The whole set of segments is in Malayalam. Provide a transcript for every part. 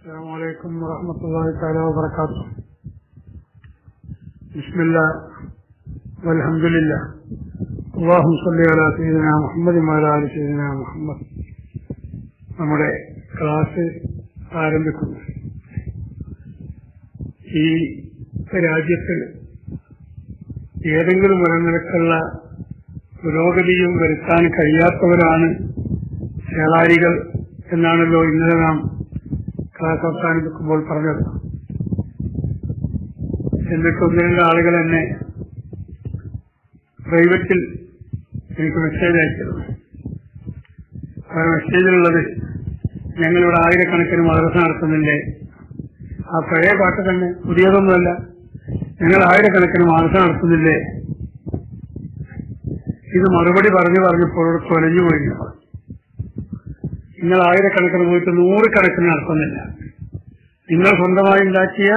السلام عليكم ورحمة الله تعالى وبركاته بسم الله والحمد لله اللهم صل على سيدنا محمد وعلى آل سيدنا محمد നമ്മുടെ ക്ലാസ് ആരംഭിക്കുന്നു ഈ രാജ്യത്ത് ഏതെങ്കിലും ഒരു നിലക്കുള്ള പുരോഗതിയും വരുത്താൻ കഴിയാത്തവരാണ് ചേളാരികൾ എന്നാണല്ലോ ഇന്നലെ നാം ക്ലാസ് അവസാനിപ്പിക്കുമ്പോൾ പറഞ്ഞത് എന്നിട്ട് ഒന്ന് രണ്ട് ആളുകൾ എന്നെ പ്രൈവറ്റിൽ എനിക്ക് മെസ്സേജ് അയച്ചിരുന്നു ആ മെസ്സേജിലുള്ളത് ഞങ്ങളിവിടെ ആയിരക്കണക്കിന് മദ്രസ നടത്തുന്നില്ലേ ആ പഴയ പാട്ട് തന്നെ പുതിയതൊന്നുമല്ല ഞങ്ങൾ ആയിരക്കണക്കിന് മദ്രസ നടത്തുന്നില്ലേ ഇത് മറുപടി പറഞ്ഞു പറഞ്ഞപ്പോൾ തൊലഞ്ഞു പോയി ഞങ്ങൾ നിങ്ങൾ ആയിരക്കണക്കിന് പോയിട്ട് നൂറുകണക്കിന് നടത്തുന്നില്ല നിങ്ങൾ സ്വന്തമായി ഉണ്ടാക്കിയ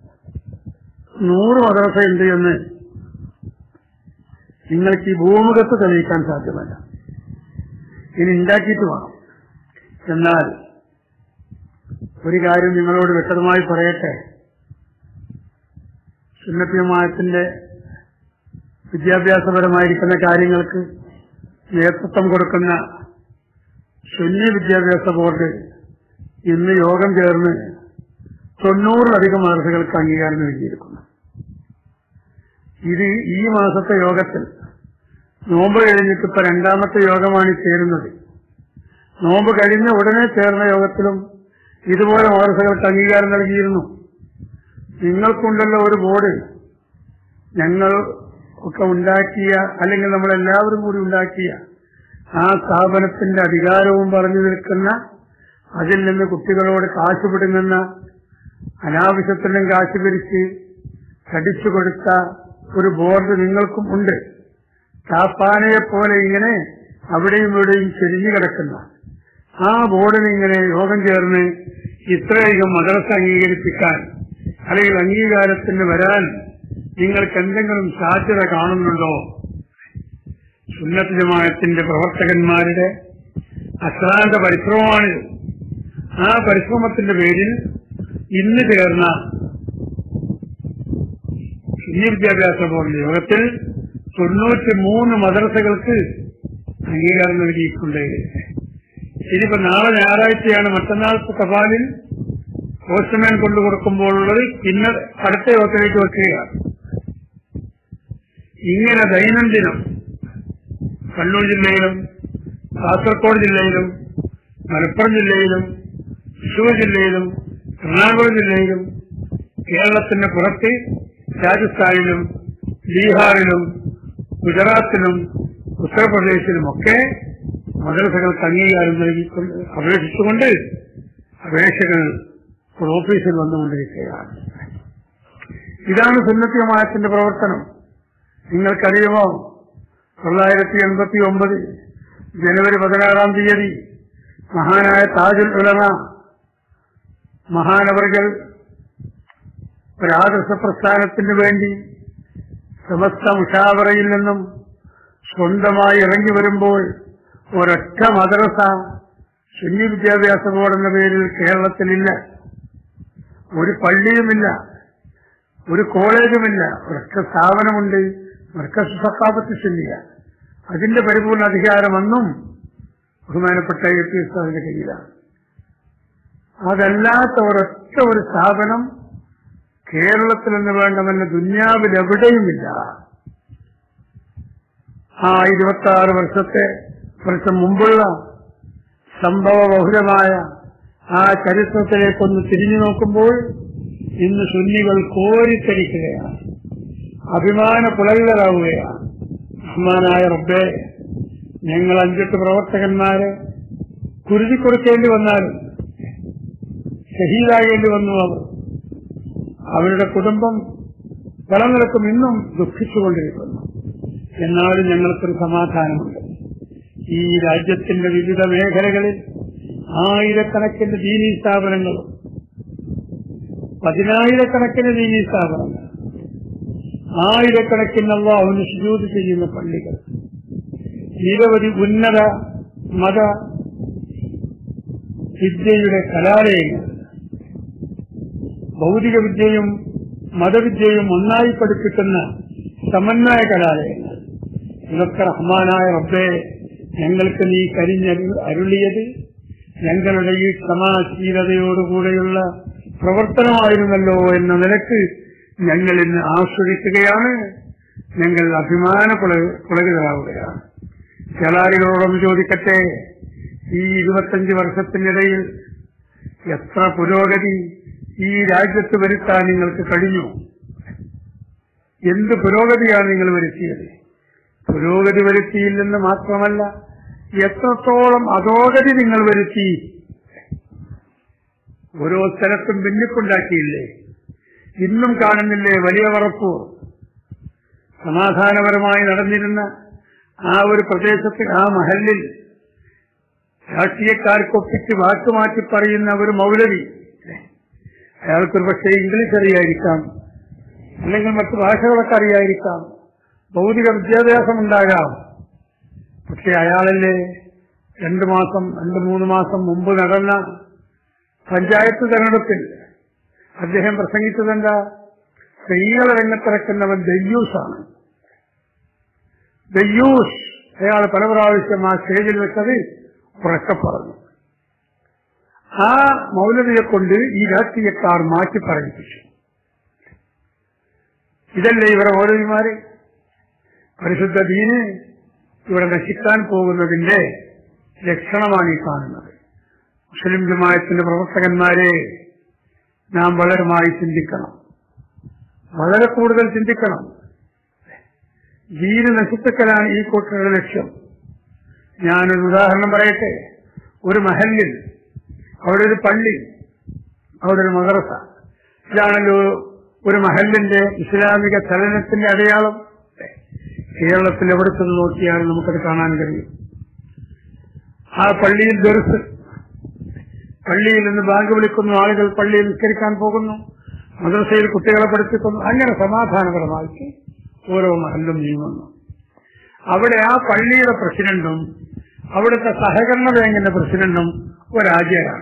നൂറ് മദ്രസ ഉണ്ട് എന്ന് നിങ്ങൾക്ക് ഈ ഭൂമുഖത്ത് തെളിയിക്കാൻ സാധ്യമല്ല ഇനി ഉണ്ടാക്കിയിട്ട് വേണം എന്നാൽ ഒരു കാര്യം നിങ്ങളോട് വ്യക്തമായി പറയട്ടെ സുന്നത്യമായത്തിന്റെ വിദ്യാഭ്യാസപരമായിരിക്കുന്ന കാര്യങ്ങൾക്ക് നേതൃത്വം കൊടുക്കുന്ന സുന്നി വിദ്യാഭ്യാസ ബോർഡ് ഇന്ന് യോഗം ചേർന്ന് തൊണ്ണൂറിലധികം മദ്രസകൾക്ക് അംഗീകാരം നൽകിയിരിക്കുന്നു ഇത് ഈ മാസത്തെ യോഗത്തിൽ നോമ്പ് കഴിഞ്ഞിട്ട് ഇപ്പൊ രണ്ടാമത്തെ യോഗമാണ് ഈ ചേരുന്നത് നോമ്പ് കഴിഞ്ഞ ഉടനെ ചേർന്ന യോഗത്തിലും ഇതുപോലെ മദ്രസകൾക്ക് അംഗീകാരം നൽകിയിരുന്നു നിങ്ങൾക്കുണ്ടല്ലോ ഒരു ബോർഡ് ഞങ്ങൾ ഒക്കെ ഉണ്ടാക്കിയ അല്ലെങ്കിൽ നമ്മളെല്ലാവരും കൂടി ഉണ്ടാക്കിയ ആ സ്ഥാപനത്തിന്റെ അധികാരവും പറഞ്ഞു നിൽക്കുന്ന അതിൽ നിന്ന് കുട്ടികളോട് കാശ് പിടുങ്ങുന്ന അനാവശ്യത്തിനും കാശ് പിരിച്ച് കടിച്ചു കൊടുത്ത ഒരു ബോർഡ് നിങ്ങൾക്കും ഉണ്ട് ചാപ്പാനയെ പോലെ ഇങ്ങനെ അവിടെയും ഇവിടെയും ചെരിഞ്ഞു കിടക്കുന്ന ആ ബോർഡിന് ഇങ്ങനെ യോഗം ചേർന്ന് ഇത്രയധികം മദ്രസ അംഗീകരിപ്പിക്കാൻ അല്ലെങ്കിൽ അംഗീകാരത്തിന് വരാൻ നിങ്ങൾക്ക് എന്തെങ്കിലും സാധ്യത കാണുന്നുണ്ടോ സുന്നത്ത് ജമാഅത്തിന്റെ പ്രവർത്തകന്മാരുടെ അശ്രാന്ത പരിശ്രമമാണിത് ആ പരിശ്രമത്തിന്റെ പേരിൽ ഇന്ന് ചേർന്ന സുന്നി വിദ്യാഭ്യാസ ബോർഡിന്റെ യോഗത്തിൽ തൊണ്ണൂറ്റി മൂന്ന് മദ്രസകൾക്ക് അംഗീകാരം നൽകിയിട്ടുണ്ട് ഇനിയിപ്പോ നാളെ ഞായറാഴ്ചയാണ് മറ്റന്നാളത്തെ തപാലിൽ പോസ്റ്റ്മാൻ കൊണ്ടു കൊടുക്കുമ്പോഴുള്ളത് പിന്നെ അടുത്ത യോഗത്തിലേക്ക് വെക്കുകയാണ് ഇങ്ങനെ ദൈനംദിനം കണ്ണൂർ ജില്ലയിലും കാസർഗോഡ് ജില്ലയിലും മലപ്പുറം ജില്ലയിലും തൃശൂർ ജില്ലയിലും എറണാകുളം ജില്ലയിലും കേരളത്തിന് പുറത്ത് രാജസ്ഥാനിലും ബീഹാറിലും ഗുജറാത്തിലും ഉത്തർപ്രദേശിലുമൊക്കെ മദ്രസകൾക്ക് അംഗീകാരം നൽകിക്കൊണ്ട് അപേക്ഷിച്ചുകൊണ്ട് അപേക്ഷകൾ ഓഫീസിൽ വന്നുകൊണ്ടിരിക്കുകയാണ് ഇതാണ് സുന്നത്യമായത്തിന്റെ പ്രവർത്തനം നിങ്ങൾക്കറിയുമോ തൊള്ളായിരത്തി എൺപത്തി ഒമ്പത് ജനുവരി പതിനാറാം തീയതി മഹാനായ താജുൽ ഉലമ മഹാനവറുകൾ ഒരാദർശ പ്രസ്ഥാനത്തിന് വേണ്ടി സമസ്ത മുഷാവറയിൽ നിന്നും സ്വന്തമായി ഇറങ്ങി വരുമ്പോൾ ഒരൊറ്റ മദ്രസ സുന്നി വിദ്യാഭ്യാസ ബോർഡ് എന്ന പേരിൽ കേരളത്തിലില്ല ഒരു പള്ളിയുമില്ല ഒരു കോളേജുമില്ല ഒരൊറ്റ സ്ഥാപനമുണ്ട് മർക്കസ് സക്കാപത്ത് സുന്നിയ അതിന്റെ പരിപൂർണ അധികാരം അന്നും ബഹുമാനപ്പെട്ട എ പി എസ് അതിന്റെ കയ്യിലാണ് അതല്ലാത്ത ഒരൊറ്റ ഒരു സ്ഥാപനം കേരളത്തിൽ എന്ന് വേണ്ടമല്ല ദുന്യാവിൽ എവിടെയുമില്ല ആ ഇരുപത്തി ആറ് വർഷത്തെ വർഷം മുമ്പുള്ള സംഭവ ബഹുലമായ ആ ചരിത്രത്തിലേക്കൊന്ന് തിരിഞ്ഞു നോക്കുമ്പോൾ ഇന്ന് സുന്നികൾ കോരിത്തരിക്കുകയാണ് അഭിമാന പുലരിതരാവുകയാണ് റഹ്മാനായ റബ്ബെ ഞങ്ങൾ അഞ്ചെട്ട് പ്രവർത്തകന്മാരെ കുരുതി കൊടുക്കേണ്ടി വന്നാലും ഷഹീദാകേണ്ടി വന്നു അവർ അവരുടെ കുടുംബം പല നിലക്കും ഇന്നും ദുഃഖിച്ചുകൊണ്ടിരിക്കുന്നു എന്നാലും ഞങ്ങൾക്കൊരു സമാധാനമുണ്ട് ഈ രാജ്യത്തിന്റെ വിവിധ മേഖലകളിൽ ആയിരക്കണക്കിന് ദീനീ സ്ഥാപനങ്ങളും പതിനായിരക്കണക്കിന് ദീനീ സ്ഥാപനങ്ങൾ ആയിരക്കണക്കിന് അള്ളാഹുവിന് സുജൂത് ചെയ്യുന്ന പള്ളികൾ നിരവധി ഉന്നത മത വിദ്യയുടെ കലാലയങ്ങൾ ഭൗതിക വിദ്യയും മതവിദ്യയും ഒന്നായി പഠിപ്പിക്കുന്ന സമന്വയ കലാലയങ്ങൾ ഇതൊക്കെ റഹ്മാനായ റബ്ബെ ഞങ്ങൾക്ക് നീ കരിഞ്ഞരു അരുളിയത് ഞങ്ങളുടെ ഈ ക്ഷമാശീലതയോടുകൂടെയുള്ള പ്രവർത്തനമായിരുന്നല്ലോ എന്ന നിലക്ക് ഞങ്ങൾ ഇന്ന് ആസ്വദിക്കുകയാണ് ഞങ്ങൾ അഭിമാന പുള- പുളകിതരാവുകയാണ് ചേളാരികളോടൊന്ന് ചോദിക്കട്ടെ ഈ ഇരുപത്തഞ്ച് വർഷത്തിനിടയിൽ എത്ര പുരോഗതി ഈ രാജ്യത്ത് വരുത്താൻ നിങ്ങൾക്ക് കഴിഞ്ഞു എന്ത് പുരോഗതിയാണ് നിങ്ങൾ വരുത്തിയത് പുരോഗതി വരുത്തിയില്ലെന്ന് മാത്രമല്ല എത്രത്തോളം അധോഗതി നിങ്ങൾ വരുത്തി ഓരോ സ്ഥലത്തും ഭിന്നിപ്പുണ്ടാക്കിയില്ലേ ഇന്നും കാണുന്നില്ലേ വലിയ വറപ്പ് സമാധാനപരമായി നടന്നിരുന്ന ആ ഒരു പ്രദേശത്ത് ആ മഹലിൽ രാഷ്ട്രീയക്കാർക്കൊപ്പിച്ച് വാക്കുമാറ്റി പറയുന്ന ഒരു മൗലവി അയാൾക്കൊരു പക്ഷേ ഇംഗ്ലീഷ് അറിയായിരിക്കാം അല്ലെങ്കിൽ മറ്റു ഭാഷകളൊക്കെ അറിയായിരിക്കാം ഭൗതിക വിദ്യാഭ്യാസം ഉണ്ടാകാം പക്ഷെ അയാളല്ലേ രണ്ടു മാസം രണ്ട് മൂന്ന് മാസം മുമ്പ് നടന്ന പഞ്ചായത്ത് തെരഞ്ഞെടുപ്പിൽ അദ്ദേഹം പ്രസംഗിച്ചതെന്താ സ്ത്രീകളെ രംഗത്തിറക്കുന്നവൻ ദയ്യൂസാണ് ദയ്യൂസ് അയാൾ പല പ്രാവശ്യം ആ സ്റ്റേജിൽ വെച്ചത് ഉറക്കെ പറഞ്ഞു ആ മൗലവിയെ കൊണ്ട് ഈ രാഷ്ട്രീയക്കാർ മാറ്റി പറയിപ്പിച്ചു ഇതല്ലേ ഇവരെ മൗലവിമാര് പരിശുദ്ധ ദീന് ഇവിടെ നശിക്കാൻ പോകുന്നതിന്റെ ലക്ഷണമാണ് ഈ കാണുന്നത് മുസ്ലിം ജമായത്തിന്റെ പ്രവർത്തകന്മാരെ നാം വളരമായി ചിന്തിക്കണം വളരെ കൂടുതൽ ചിന്തിക്കണം ദീന് നശിപ്പിക്കലാണ് ഈ കൂട്ടരുടെ ലക്ഷ്യം ഞാനൊരു ഉദാഹരണം പറയട്ടെ ഒരു മഹലിൽ അവിടെ ഒരു പള്ളി അവിടെ ഒരു മദ്രസ ഇതാണല്ലോ ഒരു മഹലിന്റെ ഇസ്ലാമിക ചലനത്തിന്റെ അടയാളം കേരളത്തിൽ എവിടെ ചെന്ന് നോക്കിയാൽ നമുക്കത് കാണാൻ കഴിയും ആ പള്ളിയിൽ ദർസ് പള്ളിയിൽ നിന്ന് ബാങ്ക് വിളിക്കുന്നു ആളുകൾ പള്ളിയിൽ നിസ്കരിക്കാൻ പോകുന്നു മദ്രസയിൽ കുട്ടികളെ പഠിപ്പിക്കുന്നു അങ്ങനെ സമാധാനപരമായിട്ട് ഓരോ മഹലും നീങ്ങുന്നു അവിടെ ആ പള്ളിയുടെ പ്രസിഡന്റും അവിടുത്തെ സഹകരണ ബാങ്കിന്റെ പ്രസിഡന്റും ഒരാചാരാണ്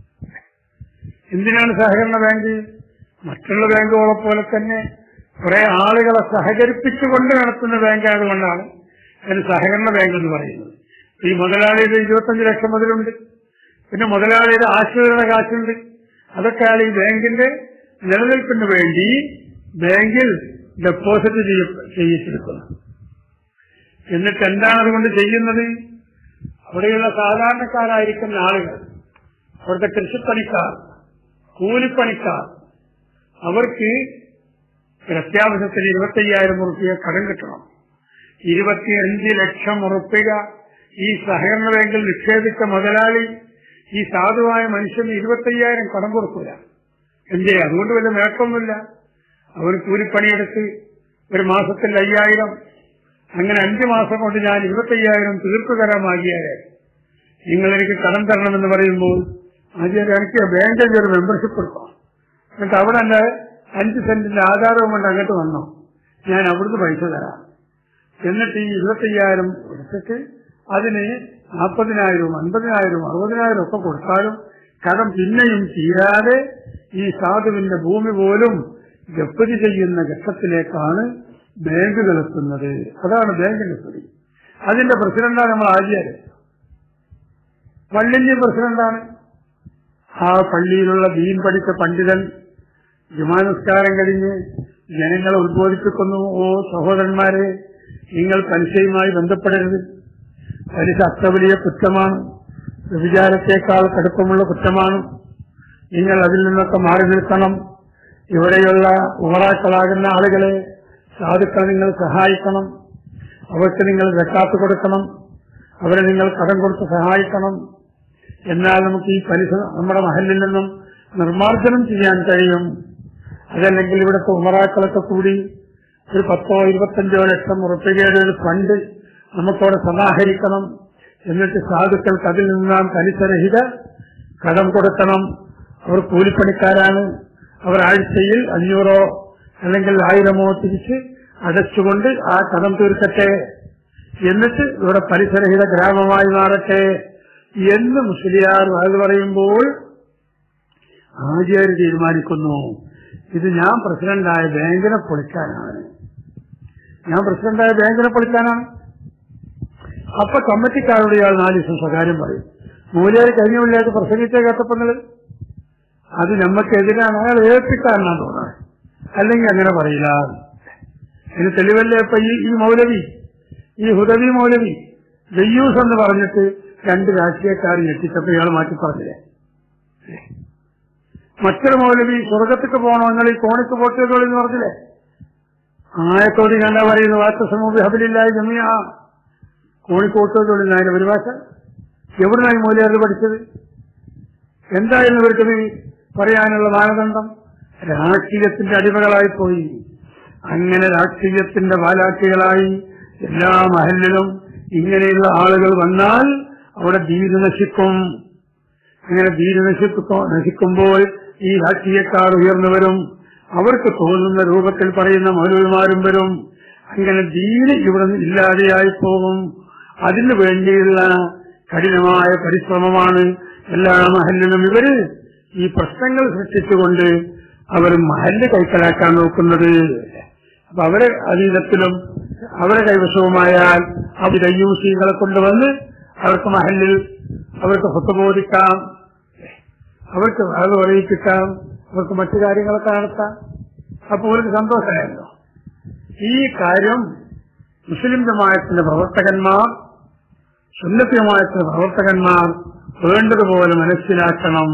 എന്തിനാണ് സഹകരണ ബാങ്ക് മറ്റുള്ള ബാങ്കുകളെ പോലെ തന്നെ കുറെ ആളുകളെ സഹകരിപ്പിച്ചുകൊണ്ട് നടത്തുന്ന ബാങ്ക് ആയതുകൊണ്ടാണ് അതിന് സഹകരണ ബാങ്ക് എന്ന് പറയുന്നത് ഈ മുതലാളിയുടെ ഇരുപത്തഞ്ച് ലക്ഷം മുതലുണ്ട് പിന്നെ മുതലാളിയുടെ ആശ്രിതരുടെ കാശുണ്ട് അതൊക്കെയാണ് ഈ ബാങ്കിന്റെ നിലനിൽപ്പിന് വേണ്ടി ബാങ്കിൽ ഡെപ്പോസിറ്റ് ചെയ്യ- ചെയ്യിച്ചെടുക്കുന്നത് എന്നിട്ട് എന്താണ് അതുകൊണ്ട് ചെയ്യുന്നത് അവിടെയുള്ള സാധാരണക്കാരായിരിക്കുന്ന ആളുകൾ അവിടുത്തെ കൃഷിപ്പണിക്കാർ കൂലിപ്പണിക്കാർ അവർക്ക് ഒരു അത്യാവശ്യത്തിന് ഇരുപത്തയ്യായിരം ഉറുപ്പിക കടം കിട്ടണം ഇരുപത്തിയഞ്ച് ലക്ഷം ഉറുപ്പിക ഈ സഹകരണ ബാങ്കിൽ നിക്ഷേപിച്ച മുതലാളി ഈ സാധുവായ മനുഷ്യന് ഇരുപത്തയ്യായിരം കടം കൊടുക്കൂല എന്തേ അതുകൊണ്ട് വലിയ നേട്ടമൊന്നുമില്ല അവർ കൂലിപ്പണിയെടുത്ത് ഒരു മാസത്തിൽ അയ്യായിരം അങ്ങനെ അഞ്ചു മാസം കൊണ്ട് ഞാൻ ഇരുപത്തയ്യായിരം തീർത്തു തരാമാകിയാലേ നിങ്ങൾ എനിക്ക് കടം തരണമെന്ന് പറയുമ്പോൾ ആദ്യം എനിക്ക് ബാങ്കിൽ ഒരു മെമ്പർഷിപ്പ് എടുക്കണം എന്നിട്ട് അവിടെ എന്റെ അഞ്ച് സെന്റിന്റെ ആധാരവും കൊണ്ട് അങ്ങോട്ട് വന്നോ ഞാൻ അവിടുന്ന് പൈസ തരാം എന്നിട്ട് ഈ ഇരുപത്തയ്യായിരം എടുത്തിട്ട് അതിന് നാൽപ്പതിനായിരവും അൻപതിനായിരവും അറുപതിനായിരം ഒക്കെ കൊടുത്താലും കടം പിന്നെയും തീരാതെ ഈ സാധുവിന്റെ ഭൂമി പോലും ജപ്തി ചെയ്യുന്ന ഘട്ടത്തിലേക്കാണ് ബാങ്കുകൾ എത്തുന്നത് അതാണ് ബാങ്കിന്റെ സ്ഥിതി അതിന്റെ പ്രസിഡന്റാണ് നമ്മൾ ആചാര്യ പള്ളിന്റെ പ്രസിഡന്റാണ് ആ പള്ളിയിലുള്ള ദീൻ പഠിച്ച പണ്ഡിതൻ ജുമാനസ്കാരം കഴിഞ്ഞ് ജനങ്ങളെ ഉദ്ബോധിപ്പിക്കുന്നു ഓ സഹോദരന്മാരെ നിങ്ങൾ പലിശയുമായി ബന്ധപ്പെടരുത് പലിശ അത്ര വലിയ കുറ്റമാണ് വ്യഭിചാരത്തെക്കാൾ കടുപ്പമുള്ള കുറ്റമാണ് നിങ്ങൾ അതിൽ നിന്നൊക്കെ മാറി നിൽക്കണം ഇവിടെയുള്ള ഉമറാക്കളാകുന്ന ആളുകളെ സാധുക്കളെ നിങ്ങൾ സഹായിക്കണം അവർക്ക് നിങ്ങൾ വെക്കാത്ത് കൊടുക്കണം അവരെ നിങ്ങൾ കടം കൊടുത്ത് സഹായിക്കണം എന്നാൽ നമുക്ക് ഈ പലിശ നമ്മുടെ മഹലിൽ നിന്നും നിർമ്മാർജ്ജനം ചെയ്യാൻ കഴിയും അതല്ലെങ്കിൽ ഇവിടുത്തെ ഉമറാക്കളൊക്കെ കൂടി ഒരു പത്തോ ഇരുപത്തഞ്ചോ ലക്ഷം ഉറപ്പികയുടെ ഒരു ഫണ്ട് നമുക്കവിടെ സമാഹരിക്കണം എന്നിട്ട് സാധുക്കൾക്ക് അതിൽ നിന്ന് നാം പലിശരഹിത കടം കൊടുക്കണം അവർ കൂലിപ്പണിക്കാരാണ് അവർ ആഴ്ചയിൽ അഞ്ഞൂറോ അല്ലെങ്കിൽ ആയിരമോ തിരിച്ച് അടച്ചുകൊണ്ട് ആ കടം തീർക്കട്ടെ എന്നിട്ട് ഇവിടെ പരിസരഹിത ഗ്രാമമായി മാറട്ടെ എന്ന് മുസ്ലിയാർ അത് പറയുമ്പോൾ ആചാര്യ തീരുമാനിക്കുന്നു ഇത് ഞാൻ പ്രസിഡന്റായ ബാങ്കിനെ പൊളിക്കാനാണ് ഞാൻ പ്രസിഡന്റായ ബാങ്കിനെ പൊളിക്കാനാണ് അപ്പൊ കമ്മിറ്റിക്കാരോട് ഇയാൾ നാല് ദിവസം സ്വകാര്യം പറയും മൂലയിൽ കഴിഞ്ഞ വെള്ളിയാഴ്ച പ്രസംഗിച്ച കേട്ടപ്പങ്ങൾ അത് നമുക്കെതിരാണ് അയാൾ ഏൽപ്പിക്കാനാണ് തോന്നുന്നത് അല്ലെങ്കിൽ അങ്ങനെ പറയില്ല ഇതിന് തെളിവല്ലേ ഇപ്പൊ ഈ ഈ മൗലവി ഈ ഹുദവി മൗലവി ദയ്യൂസ് എന്ന് പറഞ്ഞിട്ട് രണ്ട് രാഷ്ട്രീയക്കാർ ഞെട്ടിച്ചപ്പോ ഇയാൾ മാറ്റി പറഞ്ഞില്ലേ മറ്റൊരു മൗലവി സ്വർഗത്തേക്ക് പോകണോ നിങ്ങൾ ഈ കോണിക്ക് പോട്ടേതോളി എന്ന് പറഞ്ഞില്ലേ ആയത്തോടി കണ്ടാ പറയുന്നു വാർത്ത സമൂഹ ഹബിലില്ലായി ജമിയ കോണിക്കോട്ടോടി അതിന്റെ പരിഭാഷ എവിടുന്നായി മൂല്യാർ പഠിച്ചത് എന്തായിരുന്നു ഇവർക്ക് പറയാനുള്ള മാനദണ്ഡം രാഷ്ട്രീയത്തിന്റെ അടിമകളായി പോയി അങ്ങനെ രാഷ്ട്രീയത്തിന്റെ വാലാക്കികളായി എല്ലാ മഹലിലും ഇങ്ങനെയുള്ള ആളുകൾ വന്നാൽ അവിടെ ദീര് നശിക്കും അങ്ങനെ ദീര് നശിപ്പിക്കോ നശിക്കുമ്പോൾ ഈ രാഷ്ട്രീയക്കാർ ഉയർന്നു വരും അവർക്ക് തോന്നുന്ന രൂപത്തിൽ പറയുന്ന മൗലവിമാരും വരും അങ്ങനെ ദീന് ഇവിടെ നിന്ന് ഇല്ലാതെയായി പോകും അതിനു വേണ്ടിയുള്ള കഠിനമായ പരിശ്രമമാണ് എല്ലാ മഹലിലും ഇവര് ഈ പ്രശ്നങ്ങൾ സൃഷ്ടിച്ചുകൊണ്ട് അവർ മഹല് കൈക്കലാക്കാൻ നോക്കുന്നത് അപ്പൊ അവരെ അതീതത്തിലും അവരെ കൈവശവുമായാൽ അവർ ഐയൂസികളെ കൊണ്ടുവന്ന് അവർക്ക് മഹലിൽ അവർക്ക് സ്വത്തബോധിക്കാം അവർക്ക് അത് അറിയിപ്പിക്കാം അവർക്ക് മറ്റു കാര്യങ്ങളൊക്കെ നടത്താം അപ്പൊ അവർക്ക് സന്തോഷമായല്ലോ ഈ കാര്യം മുസ്ലിം ജമായത്തിന്റെ പ്രവർത്തകന്മാർ സുന്നത്ത് ജമായത്തിന്റെ പ്രവർത്തകന്മാർ വേണ്ടതുപോലെ മനസ്സിലാക്കണം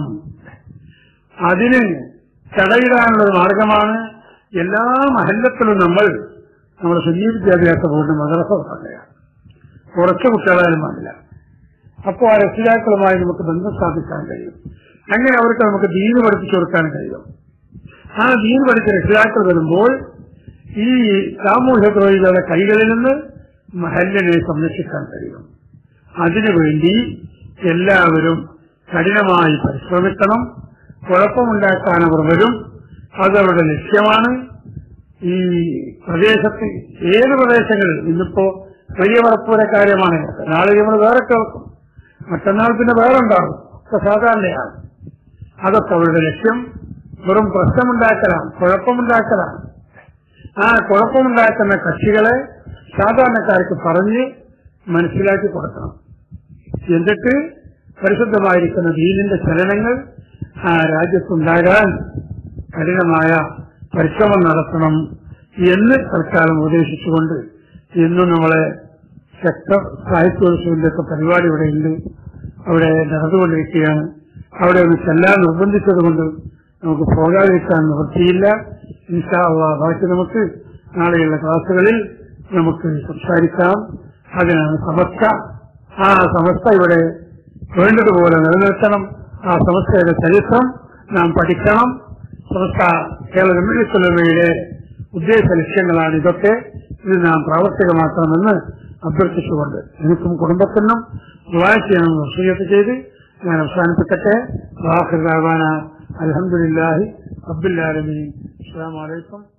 അതിന് തടയിടാനുള്ള ഒരു മാർഗമാണ് എല്ലാ മഹല്ലത്തിലും നമ്മൾ നമ്മുടെ സുന്നി വിദ്യാഭ്യാസ ബോർഡ് മദ്രസ തുടങ്ങുക കുറച്ച് കുട്ടികളായാലും പാടില്ല അപ്പോൾ ആ രക്ഷിതാക്കളുമായി നമുക്ക് ബന്ധം സ്ഥാപിക്കാൻ കഴിയും അങ്ങനെ അവർക്ക് നമുക്ക് ദീന് പഠിപ്പിച്ചു കൊടുക്കാൻ കഴിയും ആ ദീൻ പഠിച്ച രക്ഷിതാക്കൾ വരുമ്പോൾ ഈ സാമൂഹ്യ ദ്രോഹികളുടെ കൈകളിൽ നിന്ന് മഹലിനെ സംരക്ഷിക്കാൻ കഴിയും അതിനുവേണ്ടി എല്ലാവരും കഠിനമായി പരിശ്രമിക്കണം കുഴപ്പമുണ്ടാക്കാൻ അവർ വരും അതവരുടെ ലക്ഷ്യമാണ് ഈ പ്രദേശത്ത് ഏത് പ്രദേശങ്ങളിൽ ഇന്നിപ്പോ വലിയ പറപ്പൂര കാര്യമാണ് നാളെ നമ്മൾ വേറെ കേൾക്കും മറ്റന്നാൾ പിന്നെ വേറെ ഉണ്ടാകും ഒക്കെ സാധാരണയാണ് അതൊക്കെ അവരുടെ ലക്ഷ്യം വെറും പ്രശ്നമുണ്ടാക്കലാണ് കുഴപ്പമുണ്ടാക്കലാണ് ആ കുഴപ്പമുണ്ടാക്കുന്ന കക്ഷികളെ സാധാരണക്കാർക്ക് പറഞ്ഞ് മനസ്സിലാക്കി കൊടുക്കണം എന്നിട്ട് പരിശുദ്ധമായിരിക്കുന്ന ദീനിന്റെ ചലനങ്ങൾ ആ രാജ്യത്തുണ്ടാകാൻ കഠിനമായ പരിശ്രമം നടത്തണം എന്ന് തൽക്കാലം ഉപദേശിച്ചുകൊണ്ട് ഇന്നും നമ്മളെ സെക്ടർ സാഹിത്യോത്സവത്തിന്റെ ഒക്കെ പരിപാടി ഇവിടെ ഉണ്ട് അവിടെ നടന്നുകൊണ്ടിരിക്കുകയാണ് അവിടെ ഒന്ന് ചെല്ലാൻ നിർബന്ധിച്ചതുകൊണ്ട് നമുക്ക് പോകാതിരിക്കാൻ നിവൃത്തിയില്ല ഇൻഷാ അള്ളാഹ് ബാക്കി നമുക്ക് നാളെയുള്ള ക്ലാസ്സുകളിൽ നമുക്ക് സംസാരിക്കാം അതിനാണ് സമസ്ത ആ സമസ്ത ഇവിടെ വേണ്ടതുപോലെ നിലനിർത്തണം ആ സമസ്തയുടെ ചരിത്രം നാം പഠിക്കണം സമസ്ത കേരള ജമ്മിസുലമയുടെ ഉദ്ദേശ ലക്ഷ്യങ്ങളാണ് ഇതൊക്കെ ഇത് നാം പ്രാവർത്തികമാക്കണമെന്ന് അഭ്യർത്ഥിച്ചുകൊണ്ട് എനിക്കും കുടുംബത്തിനും ദുആ ചെയ്യണമെന്ന് വസീയത്ത് ചെയ്ത് ഞാൻ അവസാനിപ്പിക്കട്ടെ വാഹിർ അലഹമുല്ലാഹി റബ്ബില്ലാലമീൻ അസ്സാം വലൈക്കും